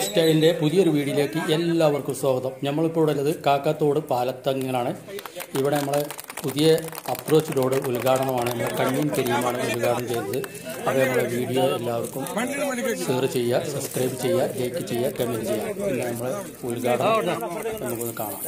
സ്റ്റൈലിൻ്റെ പുതിയൊരു വീഡിയോയിലേക്ക് എല്ലാവർക്കും സ്വാഗതം നമ്മളിപ്പോൾ ഇവിടെ ഉള്ളത് കാക്കാത്തോട് പാലത്തങ്ങനാണ് ഇവിടെ നമ്മളെ പുതിയ അപ്രോച്ച് റോഡ് ഉദ്ഘാടനമാണ് നമ്മൾ കണ്ണീൻ കരീമാണ് ഉദ്ഘാടനം ചെയ്തത് അപ്പോൾ നമ്മളെ വീഡിയോ എല്ലാവർക്കും ഷെയർ ചെയ്യുക സബ്സ്ക്രൈബ് ചെയ്യുക ലൈക്ക് ചെയ്യുക കമൻറ്റ് ചെയ്യുക പിന്നെ നമ്മൾ ഉദ്ഘാടനം നമുക്കൊന്ന് കാണാം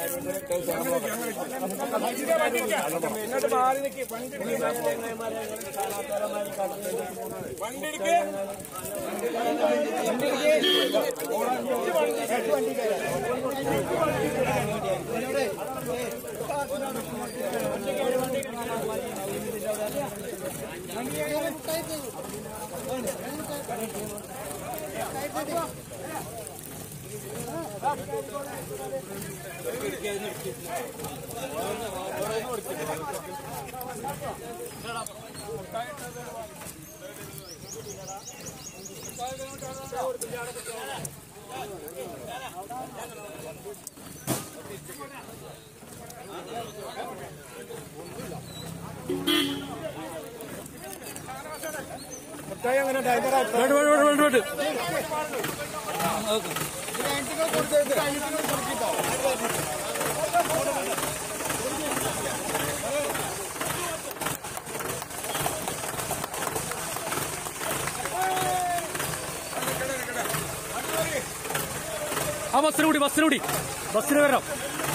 ആ ബസ്സിന് കൂടി ബസ്സിന് കൂടി ബസ്സിന് വരണം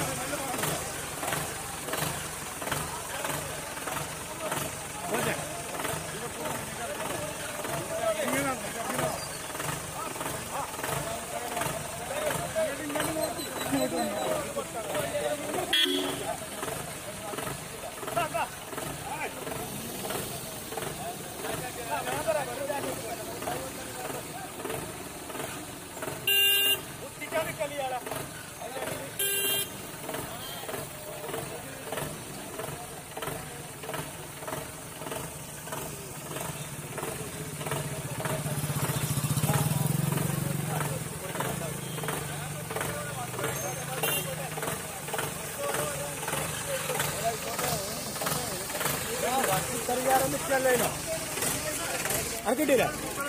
കിട്ടിയില്ല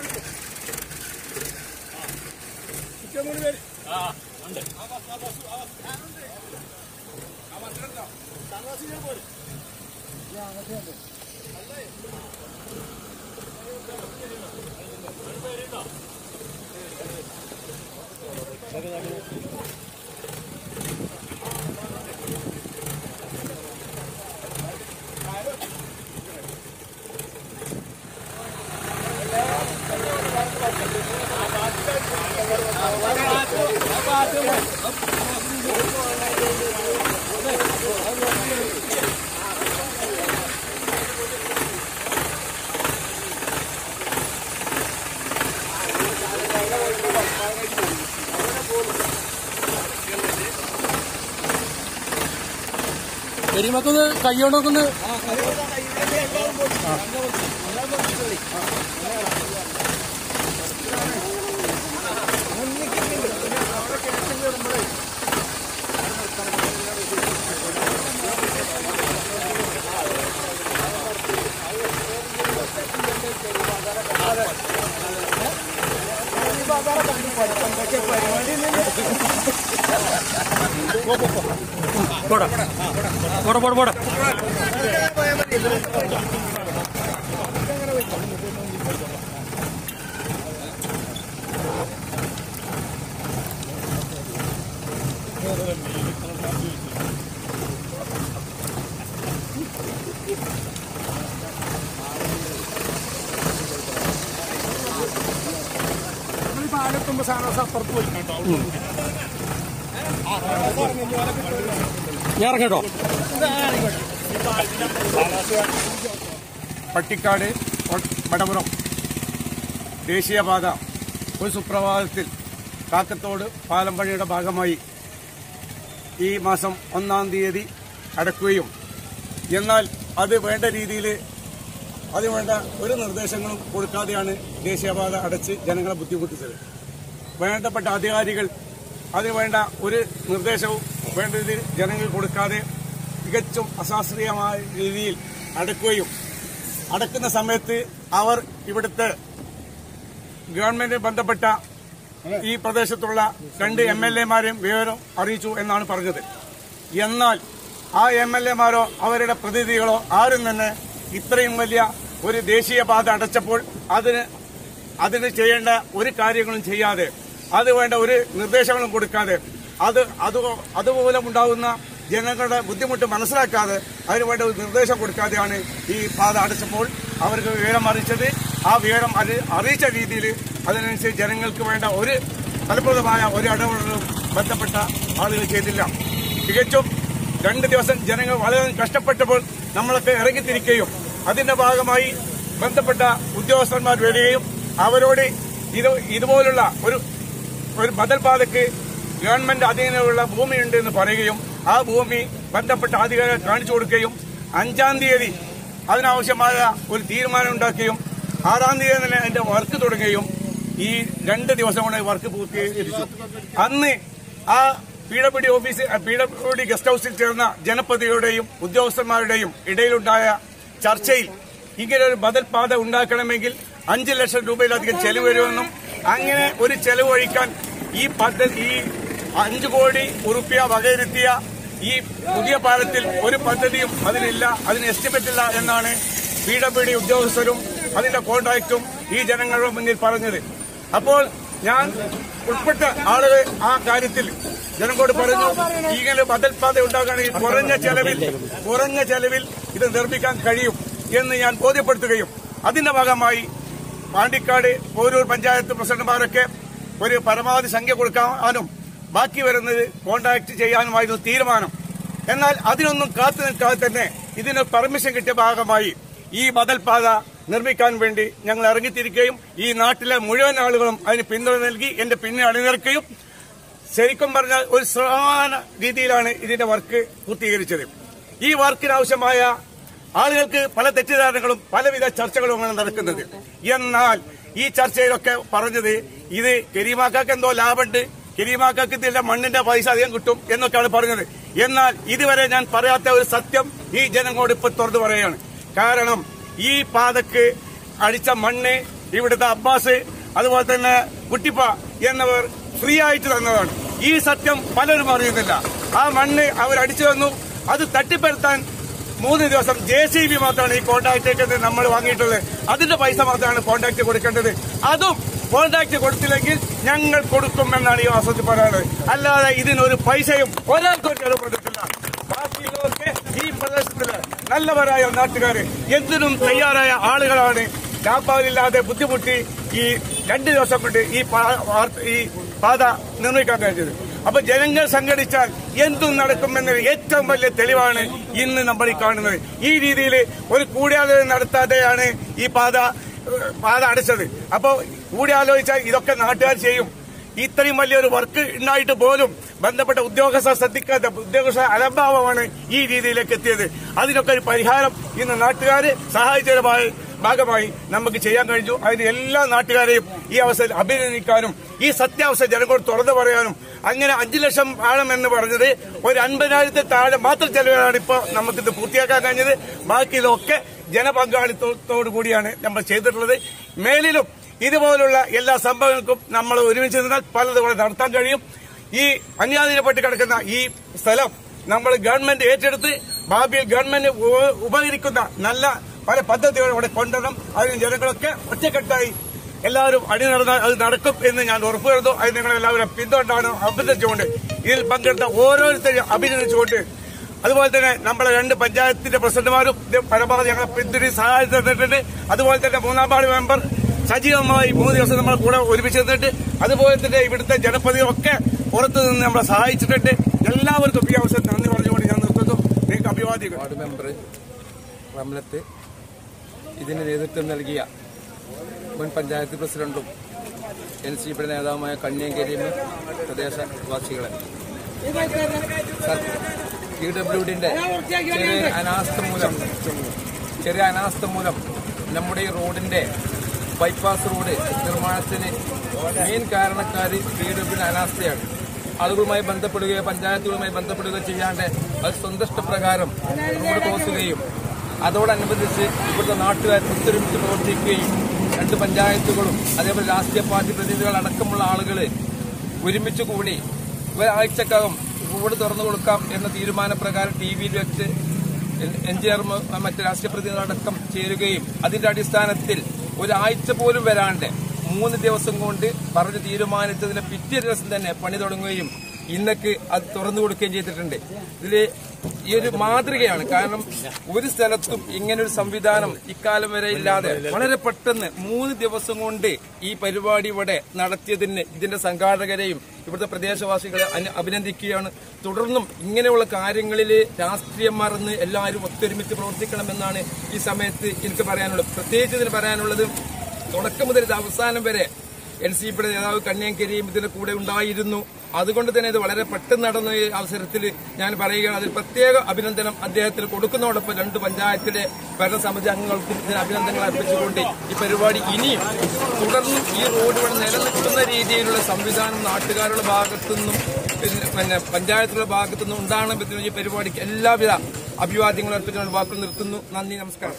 കരീമക്കൊന്ന് കൈയോണ്ടൊക്കൊന്ന് പോടാ പോടാ പോടാ പോടാ പാലെത്തുമ്പോ സാധനം അപ്പുറത്ത് പോയി കേട്ടോ ഞാൻ ഇറങ്ങട്ടോ പട്ടിക്കാട് വടപുറം ദേശീയപാത ഒരു സുപ്രഭാതത്തിൽ കാക്കത്തോട് പാലമ്പഴിയുടെ ഭാഗമായി ഈ മാസം ഒന്നാം തീയതി അടക്കുകയും എന്നാൽ അത് വേണ്ട രീതിയിൽ അത് വേണ്ട ഒരു നിർദ്ദേശങ്ങളും കൊടുക്കാതെയാണ് ദേശീയപാത അടച്ച് ജനങ്ങളെ ബുദ്ധിമുട്ടിച്ചത് വേണ്ടപ്പെട്ട അധികാരികൾ അതിന് വേണ്ട ഒരു നിർദ്ദേശവും വേണ്ട രീതിയിൽ ജനങ്ങൾക്ക് കൊടുക്കാതെ തികച്ചും അശാസ്ത്രീയമായ രീതിയിൽ അടക്കുകയും അടക്കുന്ന സമയത്ത് അവർ ഇവിടുത്തെ ഗവൺമെന്റ് ബന്ധപ്പെട്ട ഈ പ്രദേശത്തുള്ള രണ്ട് എം എൽ എമാരെയും വിവരം അറിയിച്ചു എന്നാണ് പറഞ്ഞത് എന്നാൽ ആ എം എൽ എമാരോ അവരുടെ പ്രതിനിധികളോ ആരും തന്നെ ഇത്രയും വലിയ ഒരു ദേശീയപാത അടച്ചപ്പോൾ അതിന് അതിന് ചെയ്യേണ്ട ഒരു കാര്യങ്ങളും ചെയ്യാതെ അത് വേണ്ട ഒരു നിർദ്ദേശങ്ങളും കൊടുക്കാതെ അത് അത് അതുമൂലം ഉണ്ടാകുന്ന ജനങ്ങളുടെ ബുദ്ധിമുട്ട് മനസ്സിലാക്കാതെ അതിന് വേണ്ട ഒരു നിർദ്ദേശം കൊടുക്കാതെയാണ് ഈ പാത അടച്ചപ്പോൾ അവർക്ക് വിവരം അറിയിച്ചത് ആ വിവരം അറി അറിയിച്ച രീതിയിൽ അതിനനുസരിച്ച് ജനങ്ങൾക്ക് വേണ്ട ഒരു ഫലപ്രദമായ ഒരു ഇടപെടലും ബന്ധപ്പെട്ട ആളുകൾ ചെയ്തില്ല തികച്ചും രണ്ട് ദിവസം ജനങ്ങൾ വളരെ കഷ്ടപ്പെട്ടപ്പോൾ നമ്മളൊക്കെ ഇറങ്ങിത്തിരിക്കുകയും അതിന്റെ ഭാഗമായി ബന്ധപ്പെട്ട ഉദ്യോഗസ്ഥന്മാർ വരികയും അവരോട് ഇത് ഇതുപോലുള്ള ഒരു ഒരു ബദൽ പാതയ്ക്ക് ഗവൺമെന്റ് അധീനമുള്ള ഭൂമിയുണ്ട് എന്ന് പറയുകയും ആ ഭൂമി ബന്ധപ്പെട്ട അധികാരികൾ കാണിച്ചു കൊടുക്കുകയും അഞ്ചാം തീയതി അതിനാവശ്യമായ ഒരു തീരുമാനം ഉണ്ടാക്കുകയും ആറാം തീയതി തന്നെ അതിന്റെ വർക്ക് തുടങ്ങുകയും ഈ രണ്ട് ദിവസം കൊണ്ട് വർക്ക് പൂർത്തീകരിച്ചു അന്ന് ആ P W D office P W D guest ഹൌസിൽ ചേർന്ന ജനപ്രതിനിധിയുടെയും ഉദ്യോഗസ്ഥന്മാരുടെയും ഇടയിലുണ്ടായ ചർച്ചയിൽ ഇങ്ങനെ ഒരു ബദൽ പാത ഉണ്ടാക്കണമെങ്കിൽ അഞ്ച് ലക്ഷം രൂപയിലധികം ചെലവ് വരുമെന്നും അങ്ങനെ ഒരു ചെലവ് ഒഴിക്കാൻ ഈ പദ്ധതി ഈ അഞ്ചു കോടി ഉറുപ്പ്യ വകയിരുത്തിയ ഈ പുതിയ പാലത്തിൽ ഒരു പദ്ധതിയും അതിനില്ല അതിന് എസ്റ്റിമേറ്റ് ഇല്ല എന്നാണ് പി ഡബ്ല്യു ഡി ഉദ്യോഗസ്ഥരും അതിന്റെ കോൺട്രാക്റ്റും ഈ ജനങ്ങളുടെ മുന്നിൽ പറഞ്ഞത് അപ്പോൾ ഞാൻ ഉൾപ്പെട്ട ആളുകൾ ആ കാര്യത്തിൽ ജനങ്ങളോട് പറഞ്ഞു ഇങ്ങനെ ബദൽ പാത ഉണ്ടാക്കുകയാണെങ്കിൽ കുറഞ്ഞ ചെലവിൽ കുറഞ്ഞ ചെലവിൽ ഇത് നിർമ്മിക്കാൻ കഴിയും എന്ന് ഞാൻ ബോധ്യപ്പെടുത്തുകയും അതിന്റെ ഭാഗമായി പാണ്ടിക്കാട് പോരൂർ പഞ്ചായത്ത് പ്രസിഡന്റുമാരൊക്കെ ഒരു പരമാവധി സംഖ്യ കൊടുക്കാനും ബാക്കി വരുന്നത് കോൺടാക്ട് ചെയ്യാനുമായിരുന്നു തീരുമാനം എന്നാൽ അതിനൊന്നും കാത്തു നിൽക്കാതെ തന്നെ ഇതിന് പെർമിഷൻ കിട്ടിയ ഭാഗമായി ഈ ബദൽ പാത നിർമ്മിക്കാൻ വേണ്ടി ഞങ്ങൾ ഇറങ്ങിത്തിരിക്കുകയും ഈ നാട്ടിലെ മുഴുവൻ ആളുകളും അതിന് പിന്തുണ നൽകി എന്റെ പിന്നിൽ അണിനിരക്കുകയും ശരിക്കും പറഞ്ഞാൽ ഒരു സമാന രീതിയിലാണ് ഇതിന്റെ വർക്ക് പൂർത്തീകരിച്ചത് ഈ വർക്കിനാവശ്യമായ ആളുകൾക്ക് പല തെറ്റിദ്ധാരണകളും പലവിധ ചർച്ചകളുമാണ് നടക്കുന്നത് എന്നാൽ ഈ ചർച്ചയിലൊക്കെ പറഞ്ഞത് ഇത് കരീമാക്കാക്ക് എന്തോ ലാഭമുണ്ട് കരീമാക്കാക്ക് ഇതിന്റെ മണ്ണിന്റെ പൈസ അധികം കിട്ടും എന്നൊക്കെയാണ് പറഞ്ഞത് എന്നാൽ ഇതുവരെ ഞാൻ പറയാത്ത ഒരു സത്യം ഈ ജനങ്ങളോട് ഇപ്പൊ തുറന്നു പറയുകയാണ് കാരണം ഈ പാതക്ക് അടിച്ച മണ്ണ് ഇവിടുത്തെ അബ്ബാസ് അതുപോലെ തന്നെ കുട്ടിപ്പ എന്നിവർ ഫ്രീ ആയിട്ട് തന്നതാണ് ഈ സത്യം പലരും അറിയുന്നില്ല ആ മണ്ണ് അവർ അടിച്ചു തന്നു അത് തട്ടിപ്പരുത്താൻ മൂന്ന് ദിവസം ജെ സി ബി മാത്രമാണ് ഈ കോൺട്രാക്ടേക്ക് നമ്മൾ വാങ്ങിയിട്ടുള്ളത് അതിന്റെ പൈസ മാത്രമാണ് കോൺട്രാക്ട് കൊടുക്കേണ്ടത് അതും കോൺട്രാക്ട് കൊടുത്തില്ലെങ്കിൽ ഞങ്ങൾ കൊടുക്കും എന്നാണ് ഈ വാസത്തിൽ പറയാനുള്ളത് അല്ലാതെ ഇതിനൊരു പൈസയും ഒരാൾക്കും ചെലപ്പെടുത്തില്ല ബാക്കിയുള്ളവർക്ക് ഈ പ്രദേശത്തില് നല്ലവരായ നാട്ടുകാര് എന്തിനും തയ്യാറായ ആളുകളാണ് ലാഭമില്ലാതെ ബുദ്ധിമുട്ടി ഈ രണ്ട് ദിവസം കൊണ്ട് ഈ പാ- വാർത്ത- ഈ പാത നിർമ്മിക്കാൻ കഴിഞ്ഞത് അപ്പൊ ജനങ്ങൾ സംഘടിച്ചാൽ എന്തും നടക്കുമെന്ന ഏറ്റവും വലിയ തെളിവാണ് ഇന്ന് നമ്മൾ ഈ കാണുന്നത് ഈ രീതിയിൽ ഒരു കൂടിയാലോചന നടത്താതെയാണ് ഈ പാത ഏഹ്, പാത അടച്ചത് അപ്പോ കൂടിയാലോചിച്ചാൽ ഇതൊക്കെ നാട്ടുകാർ ചെയ്യും ഇത്രയും വലിയൊരു വർക്ക് ഉണ്ടായിട്ട് പോലും ബന്ധപ്പെട്ട ഉദ്യോഗസ്ഥർ ശ്രദ്ധിക്കാത്ത ഉദ്യോഗസ്ഥ അലംഭാവമാണ് ഈ രീതിയിലേക്ക് എത്തിയത് അതിനൊക്കെ ഒരു പരിഹാരം ഇന്ന് നാട്ടുകാര് സഹായിച്ചതിന്റെ ഭാ- ഭാഗമായി നമുക്ക് ചെയ്യാൻ കഴിഞ്ഞു അതിന് എല്ലാ നാട്ടുകാരെയും ഈ അവസരത്തിൽ അഭിനന്ദിക്കാനും ഈ സത്യാവസ്ഥ ജനങ്ങളോട് തുറന്നു പറയാനും അങ്ങനെ അഞ്ചു ലക്ഷം ആണെന്ന് പറഞ്ഞത് ഒരു അൻപതിനായിരത്തി താഴെ മാത്രം ചെലവിലാണ് ഇപ്പോൾ നമുക്കിത് പൂർത്തിയാക്കാൻ കഴിഞ്ഞത് ബാക്കിയിലൊക്കെ ജനപങ്കാളിത്തത്തോടു കൂടിയാണ് നമ്മൾ ചെയ്തിട്ടുള്ളത് മേലിലും ഇതുപോലുള്ള എല്ലാ സംഭവങ്ങൾക്കും നമ്മൾ ഒരുമിച്ച് നിന്നാൽ പലതും കൂടെ നടത്താൻ കഴിയും ഈ അന്യാധീനപ്പെട്ട് കിടക്കുന്ന ഈ സ്ഥലം നമ്മൾ ഗവൺമെന്റ് ഏറ്റെടുത്ത് ഭാവിയിൽ ഗവൺമെന്റ് ഉപ- ഉപകരിക്കുന്ന നല്ല പല പദ്ധതികളും ഇവിടെ കൊണ്ടുവരണം അതിന് ജനങ്ങളൊക്കെ ഒറ്റക്കെട്ടായി എല്ലാവരും അണിനിറന്നാൽ അത് നടക്കും എന്ന് ഞാൻ ഉറപ്പുവരുന്നു അത് നിങ്ങൾ എല്ലാവരും പിന്തുണയാണ് അഭ്യർത്ഥിച്ചുകൊണ്ട് ഇതിൽ പങ്കെടുത്ത ഓരോരുത്തരെയും അഭിനന്ദിച്ചുകൊണ്ട് അതുപോലെ തന്നെ നമ്മളെ രണ്ട് പഞ്ചായത്തിന്റെ പ്രസിഡന്റുമാരും ഇത് പരമാവധി ഞങ്ങളെ പിന്തുണി സഹായം തന്നിട്ടുണ്ട് അതുപോലെ തന്നെ മൂന്നാം വാർഡ് മെമ്പർ സജീവമായി മൂന്ന് ദിവസം നമ്മൾ കൂടെ ഒരുമിച്ച് നിന്നിട്ട് അതുപോലെ തന്നെ ഇവിടുത്തെ ജനപ്രതിനിധികളൊക്കെ പുറത്തു നിന്ന് നമ്മളെ സഹായിച്ചിട്ടുണ്ട് എല്ലാവർക്കും ഈ അവസരം നന്ദി പറഞ്ഞുകൊണ്ട് ഞാൻ നിർത്തുന്നു നിങ്ങൾക്ക് അഭിവാദ്യങ്ങൾ വാർഡ് മെമ്പർ റംലത്ത് ഇതിന് നേതൃത്വം നൽകിയ മുൻ പഞ്ചായത്ത് പ്രസിഡന്റും എൻ സി പിയുടെ നേതാവുമായ കണ്ണിയം കരീമും പ്രദേശവാസികളെ പി ഡബ്ല്യു ഡിന്റെ ചെറിയ അനാസ്ഥ മൂലം ചെറിയ അനാസ്ഥ മൂലം നമ്മുടെ ഈ റോഡിന്റെ ബൈപ്പാസ് റോഡ് നിർമ്മാണത്തിന് മെയിൻ കാരണക്കാർ പി ഡബ്ല്യു അനാസ്ഥയാണ് ആളുകളുമായി ബന്ധപ്പെടുകയോ പഞ്ചായത്തുകളുമായി ബന്ധപ്പെടുകയോ ചെയ്യാണ്ട് അത് സ്വന്തം ഇഷ്ടപ്രകാരം റോഡ് ക്ലോസ് ചെയ്യുകയും അതോടനുബന്ധിച്ച് ഇവിടുത്തെ നാട്ടുകാർ ഒത്തൊരുമിച്ച് പ്രവർത്തിക്കുകയും രണ്ട് പഞ്ചായത്തുകളും അതേപോലെ രാഷ്ട്രീയ പാർട്ടി പ്രതിനിധികൾ അടക്കമുള്ള ആളുകൾ ഒരുമിച്ച് കൂടി ഒരാഴ്ചക്കകം റോഡ് തുറന്നു കൊടുക്കാം എന്ന തീരുമാനപ്രകാരം ടി വിയിൽ വെച്ച് എൻജിനീയർ മറ്റ് രാഷ്ട്രീയ പ്രതിനിധികളടക്കം ചേരുകയും അതിന്റെ അടിസ്ഥാനത്തിൽ ഒരാഴ്ച പോലും വരാണ്ട് മൂന്ന് ദിവസം കൊണ്ട് പറഞ്ഞ് തീരുമാനിച്ചതിന്റെ പിറ്റേ ദിവസം തന്നെ പണി തുടങ്ങുകയും ഇന്നക്ക് അത് തുറന്നു കൊടുക്കുകയും ചെയ്തിട്ടുണ്ട് ഇതില് ഈ ഒരു മാതൃകയാണ് കാരണം ഒരു സ്ഥലത്തും ഇങ്ങനെ ഒരു സംവിധാനം ഇക്കാലം വരെ ഇല്ലാതെ വളരെ പെട്ടെന്ന് മൂന്ന് ദിവസം കൊണ്ട് ഈ പരിപാടി ഇവിടെ നടത്തിയതിന് ഇതിന്റെ സംഘാടകരെയും ഇവിടുത്തെ പ്രദേശവാസികളെ അന- അഭിനന്ദിക്കുകയാണ് തുടർന്നും ഇങ്ങനെയുള്ള കാര്യങ്ങളിൽ രാഷ്ട്രീയം മറന്ന് എല്ലാവരും ഒത്തൊരുമിച്ച് പ്രവർത്തിക്കണമെന്നാണ് ഈ സമയത്ത് എനിക്ക് പറയാനുള്ളത് പ്രത്യേകിച്ച് ഇതിന് പറയാനുള്ളത് തുടക്കം മുതൽ ഇത് അവസാനം വരെ എൻ സി പിയുടെ നേതാവ് കന്യാങ്കരിയും ഇതിന്റെ കൂടെ ഉണ്ടായിരുന്നു അതുകൊണ്ട് തന്നെ ഇത് വളരെ പെട്ടെന്ന് നടന്ന ഈ അവസരത്തിൽ ഞാൻ പറയുകയാണ് അതിൽ പ്രത്യേക അഭിനന്ദനം അദ്ദേഹത്തിന് കൊടുക്കുന്നതോടൊപ്പം രണ്ട് പഞ്ചായത്തിലെ ഭരണസമിതി അംഗങ്ങൾക്കും ഇതിന് അഭിനന്ദനങ്ങൾ അർപ്പിച്ചുകൊണ്ട് ഈ പരിപാടി ഇനിയും തുടർന്നും ഈ റോഡ് ഇവിടെ നിലനിൽക്കുന്ന രീതിയിലുള്ള സംവിധാനം നാട്ടുകാരുടെ ഭാഗത്തുനിന്നും പിന്നെ പിന്നെ പഞ്ചായത്തുകളുടെ ഭാഗത്തുനിന്നും ഉണ്ടാകണം ഈ പരിപാടിക്ക് എല്ലാവിധ അഭിവാദ്യങ്ങളും അർപ്പിച്ചുകൊണ്ട് വാക്കുകൾ നിർത്തുന്നു നന്ദി നമസ്കാരം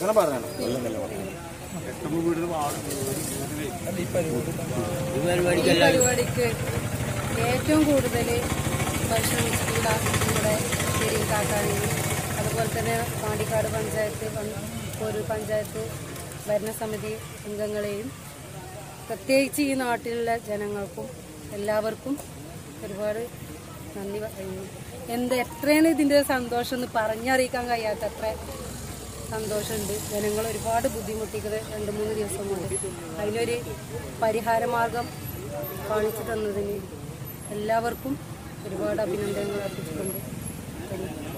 ഈ പരിപാടിക്ക് ഏറ്റവും കൂടുതൽ പരിശ്രമിച്ചിട്ടുള്ള നമ്മുടെ ശരി കാക്കാനെയും അതുപോലെ തന്നെ പാണ്ടിക്കാട് പഞ്ചായത്ത് പൻ- ഒരു പഞ്ചായത്ത് ഭരണസമിതി അംഗങ്ങളെയും പ്രത്യേകിച്ച് ഈ നാട്ടിലുള്ള ജനങ്ങൾക്കും എല്ലാവർക്കും ഒരുപാട് നന്ദി പറയുന്നു എന്ത് എത്രയാണ് ഇതിൻ്റെ സന്തോഷം എന്ന് പറഞ്ഞറിയിക്കാൻ കഴിയാത്ത അത്ര സന്തോഷമുണ്ട് ജനങ്ങൾ ഒരുപാട് ബുദ്ധിമുട്ടിക്കുന്നത് രണ്ട് മൂന്ന് ദിവസം കൊണ്ട് അതിനൊരു പരിഹാരമാർഗം കാണിച്ചു തന്നതിന് എല്ലാവർക്കും ഒരുപാട് അഭിനന്ദനങ്ങൾ അർപ്പിച്ചിട്ടുണ്ട്